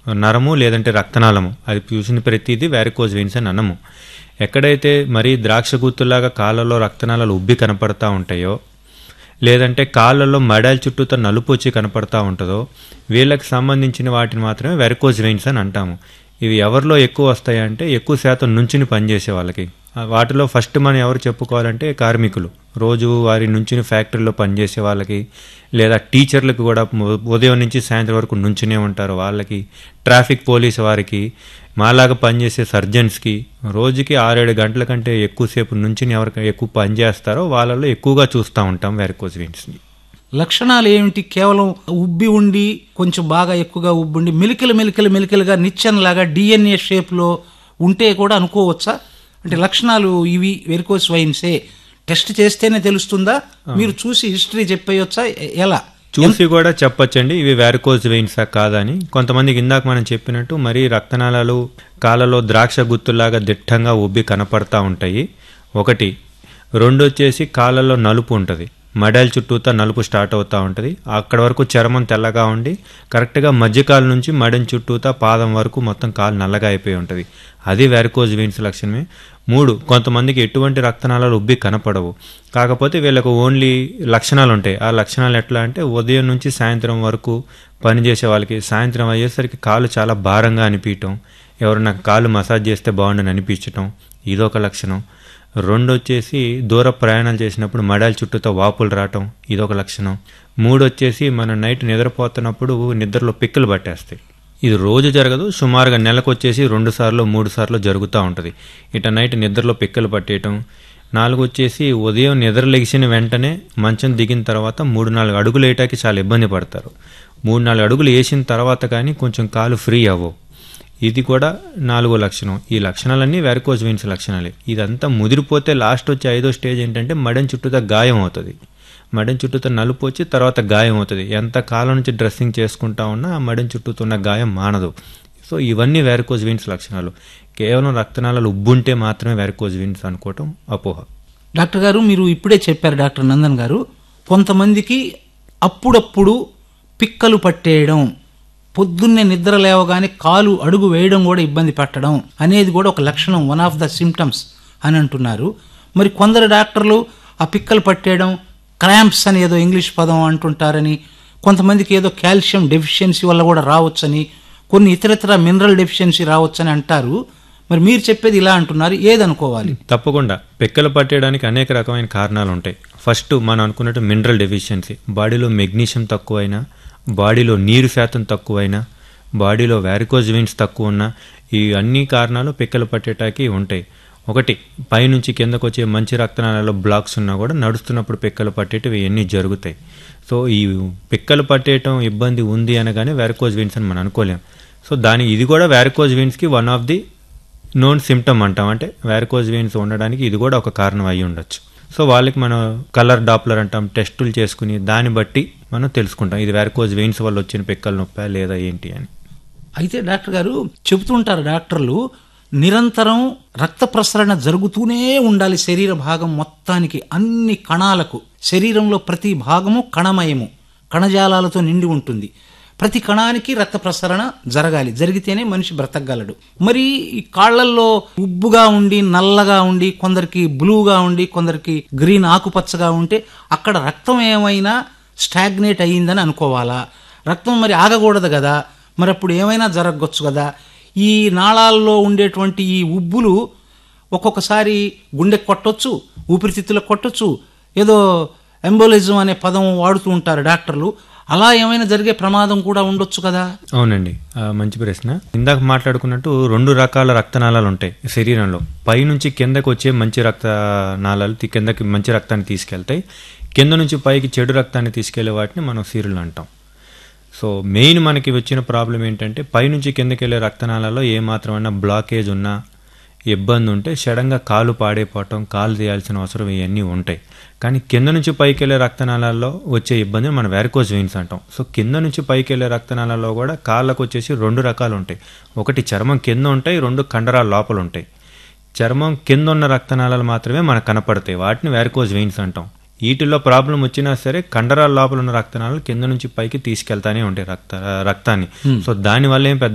నరము లేదంటే రక్తనాళము అది చూసిన ప్రతిదీ వ్యారికోజ్ వెయిన్స్ అని అనము ఎక్కడైతే మరీ ద్రాక్ష గుత్తులాగా కాళ్ళలో రక్తనాళాలు ఉబ్బి కనపడతా ఉంటాయో లేదంటే కాళ్ళలో మడాల చుట్టూతో నలుపు వచ్చి కనపడతా ఉంటుందో వీళ్ళకి సంబంధించిన వాటిని మాత్రమే వెరకోజ్ వెయిన్స్ అని అంటాము ఇవి ఎవరిలో ఎక్కువ వస్తాయంటే ఎక్కువ శాతం నుంచుని పనిచేసే వాళ్ళకి ఆ వాటిలో ఫస్ట్ మనం ఎవరు చెప్పుకోవాలంటే కార్మికులు రోజు వారి నుంచుని ఫ్యాక్టరీలో పనిచేసే వాళ్ళకి లేదా టీచర్లకు కూడా ఉ- ఉదయం నుంచి సాయంత్రం వరకు నుంచునే ఉంటారు వాళ్ళకి ట్రాఫిక్ పోలీస్ వారికి మాలాగా పనిచేసే సర్జన్స్కి రోజుకి ఆరేడు గంటల కంటే ఎక్కువసేపు నుంచుని ఎవరికి ఎక్కువ పని చేస్తారో వాళ్ళలో ఎక్కువగా చూస్తూ ఉంటాం వెరకోజ్ వెయిన్స్ని లక్షణాలు ఏమిటి కేవలం ఉబ్బి ఉండి కొంచెం బాగా ఎక్కువగా ఉబ్బి ఉండి మెలికలు మెలికలు మెలికలుగా నిచ్చెనలాగా డిఎన్ఏ షేప్లో ఉంటే కూడా అనుకోవచ్చా అంటే లక్షణాలు ఇవి వెరికోస్ వైన్సే టెస్ట్ చేస్తేనే తెలుస్తుందా మీరు చూసి హిస్టరీ చెప్పేయొచ్చా ఎ- ఎలా చూసి కూడా చెప్పొచ్చండి ఇవి వ్యారికోజ్ వెయిన్సా కాదని కొంతమందికి ఇందాక మనం చెప్పినట్టు మరీ రక్తనాళాలు కాళ్ళలో ద్రాక్ష గుత్తులాగా దిట్టంగా ఉబ్బి కనపడతా ఉంటాయి ఒకటి రెండు వచ్చేసి కాళ్ళలో నలుపు ఉంటుంది మడాల చుట్టూతా నలుపు స్టార్ట్ అవుతూ ఉంటుంది అక్కడ వరకు చర్మం తెల్లగా ఉండి కరెక్ట్గా మధ్యకాల నుంచి మడెం చుట్టూతా పాదం వరకు మొత్తం కాలు నల్లగా అయిపోయి ఉంటుంది అది వ్యారికోజ్ వెయిన్స్ లక్షణమే మూడు కొంతమందికి ఎటువంటి రక్తనాళాలు ఉబ్బి కనపడవు కాకపోతే వీళ్ళకు ఓన్లీ లక్షణాలు ఉంటాయి ఆ లక్షణాలు ఎట్లా అంటే ఉదయం నుంచి సాయంత్రం వరకు పనిచేసే వాళ్ళకి సాయంత్రం అయ్యేసరికి కాలు చాలా భారంగా అనిపించటం ఎవరన్నా కాలు మసాజ్ చేస్తే బాగుండని అనిపించటం ఇదొక లక్షణం రెండు వచ్చేసి దూర ప్రయాణాలు చేసినప్పుడు మడాల చుట్టూతో వాపులు రావటం ఇదొక లక్షణం మూడు వచ్చేసి మనం నైట్ నిద్రపోతున్నప్పుడు నిద్రలో పిక్కలు పట్టేస్తాయి ఇది రోజు జరగదు సుమారుగా నెలకు వచ్చేసి రెండు సార్లు మూడు సార్లు జరుగుతూ ఉంటుంది ఇట నైట్ నిద్రలో పిక్కలు పట్టేయటం నాలుగు వచ్చేసి ఉదయం నిద్ర లెగిసిన వెంటనే మంచం దిగిన తర్వాత మూడు నాలుగు అడుగులు వేయటానికి చాలా ఇబ్బంది పడతారు మూడు నాలుగు అడుగులు వేసిన తర్వాత కానీ కొంచెం కాలు ఫ్రీ అవ్వవు ఇది కూడా నాలుగో లక్షణం ఈ లక్షణాలన్నీ వ్యారికోజ్ వెయిన్స్ లక్షణాలే ఇదంతా ముదిరిపోతే లాస్ట్ వచ్చే ఐదో స్టేజ్ ఏంటంటే మడెం చుట్టూతా గాయం అవుతుంది మడెం చుట్టూతో నలుపు వచ్చి తర్వాత గాయం అవుతుంది ఎంత కాలం నుంచి డ్రెస్సింగ్ చేసుకుంటా ఉన్నా ఆ మడెం చుట్టూతో ఉన్న గాయం మానదు సో ఇవన్నీ వ్యారికోజ్ వెయిన్స్ లక్షణాలు కేవలం రక్తనాళాలు ఉబ్బుంటే మాత్రమే వ్యారికోజ్ వెయిన్స్ అనుకోవటం అపోహ డాక్టర్ గారు మీరు ఇప్పుడే చెప్పారు డాక్టర్ నందన్ గారు కొంతమందికి అప్పుడప్పుడు పిక్కలు పట్టేయడం పొద్దున్నే నిద్ర లేవగానే కాలు అడుగు వేయడం కూడా ఇబ్బంది పెట్టడం అనేది కూడా ఒక లక్షణం వన్ ఆఫ్ ద సిమ్టమ్స్ అని అంటున్నారు మరి కొందరు డాక్టర్లు ఆ పిక్కలు పట్టేయడం క్రాంప్స్ అని ఏదో ఇంగ్లీష్ పదం అంటుంటారని కొంతమందికి ఏదో కాల్షియం డెఫిషియన్సీ వల్ల కూడా రావచ్చని కొన్ని ఇతరత్ర మినరల్ డెఫిషియన్సీ రావచ్చని అంటారు మరి మీరు చెప్పేది ఇలా అంటున్నారు ఏదనుకోవాలి తప్పకుండా పిక్కలు పట్టేయడానికి అనేక రకమైన కారణాలు ఉంటాయి ఫస్ట్ మనం అనుకున్నట్టు మినరల్ డెఫిషియన్సీ బాడీలో మెగ్నీషియం తక్కువైనా బాడీలో నీరు శాతం తక్కువైనా బాడీలో వ్యారికోజ్ వెయిన్స్ తక్కువ ఉన్నా ఈ అన్ని కారణాలు పిక్కలు పట్టేటానికి ఉంటాయి ఒకటి పైనుంచి కిందకు వచ్చే మంచి రక్తనాళాల్లో బ్లాక్స్ ఉన్నా కూడా నడుస్తున్నప్పుడు పిక్కలు పట్టేటివి ఇవన్నీ జరుగుతాయి సో ఈ పిక్కలు పట్టేయటం ఇబ్బంది ఉంది అనగానే వ్యారికోజ్ వెయిన్స్ అని మనం అనుకోలేం సో దాని ఇది కూడా వ్యారికోజ్ వెయిన్స్కి one of the known symptom అంటాం అంటే వ్యారికోజ్ వెయిన్స్ ఉండడానికి ఇది కూడా ఒక కారణం అయి ఉండొచ్చు సో వాళ్ళకి మనం కలర్ డాప్లర్ అంటాం టెస్టులు చేసుకుని దాన్ని బట్టి మనం తెలుసుకుంటాం ఇది వ్యారికోజ్ వెయిన్స్ వల్ల వచ్చిన పిక్కల నొప్పా లేదా ఏంటి అని అయితే డాక్టర్ గారు చెబుతుంటారు డాక్టర్లు నిరంతరం రక్త ప్రసరణ జరుగుతూనే ఉండాలి శరీర భాగం మొత్తానికి అన్ని కణాలకు శరీరంలో ప్రతి భాగము కణమయము కణజాలాలతో నిండి ఉంటుంది ప్రతి కణానికి రక్త ప్రసరణ జరగాలి జరిగితేనే మనిషి బ్రతకగలడు మరి ఈ కాళ్లల్లో ఉబ్బుగా ఉండి నల్లగా ఉండి కొందరికి బ్లూగా ఉండి కొందరికి గ్రీన్ ఆకుపచ్చగా ఉంటే అక్కడ రక్తం ఏమైనా స్టాగ్నేట్ అయ్యిందని అనుకోవాలా రక్తం మరి ఆగకూడదు కదా మరి అప్పుడు ఏమైనా జరగవచ్చు కదా ఈ నాళాల్లో ఉండేటువంటి ఈ ఉబ్బులు ఒక్కొక్కసారి గుండె కొట్టొచ్చు ఊపిరితిత్తులకు కొట్టొచ్చు ఏదో ఎంబోలిజం అనే పదం వాడుతూ ఉంటారు డాక్టర్లు అలా ఏమైనా జరిగే ప్రమాదం కూడా ఉండొచ్చు కదా అవునండి ఆ, మంచి ప్రశ్న ఇందాక మాట్లాడుకున్నట్టు రెండు రకాల రక్తనాళాలు ఉంటాయి శరీరంలో పైనుంచి కిందకు వచ్చే మంచి రక్తనాళాలు తి- కిందకి మంచి రక్తాన్ని తీసుకెళ్తాయి కింద నుంచి పైకి చెడు రక్తాన్ని తీసుకెళ్లే వాటిని మనం సీరులు అంటాం సో మెయిన్ మనకి వచ్చిన ప్రాబ్లం ఏంటంటే పైనుంచి కిందకి వెళ్ళే రక్తనాళాల్లో ఏ మాత్రమైనా బ్లాకేజ్ ఉన్నా ఇబ్బంది ఉంటే సడన్గా కాలు పాడైపోవటం కాలు తీయాల్సిన అవసరం ఇవన్నీ ఉంటాయి కానీ కింద నుంచి పైకి వెళ్ళే రక్తనాళాల్లో వచ్చే ఇబ్బందిని మనం వ్యారికోజ్ వెయిన్స్ అంటాం సో కింద నుంచి పైకి వెళ్ళే రక్తనాళాల్లో కూడా కాళ్ళకు వచ్చేసి రెండు రకాలు ఉంటాయి ఒకటి చర్మం కింద ఉంటాయి రెండు కండరాల లోపల ఉంటాయి చర్మం కింద ఉన్న రక్తనాళాలు మాత్రమే మనకు కనపడతాయి వాటిని వ్యారికోజ్ వెయిన్స్ అంటాం వీటిల్లో ప్రాబ్లం వచ్చినా సరే కండరాల లోపల ఉన్న రక్తనాళాలు కింద నుంచి పైకి తీసుకెళ్తానే ఉంటాయి రక్త రక్తాన్ని సో దానివల్ల ఏం పెద్ద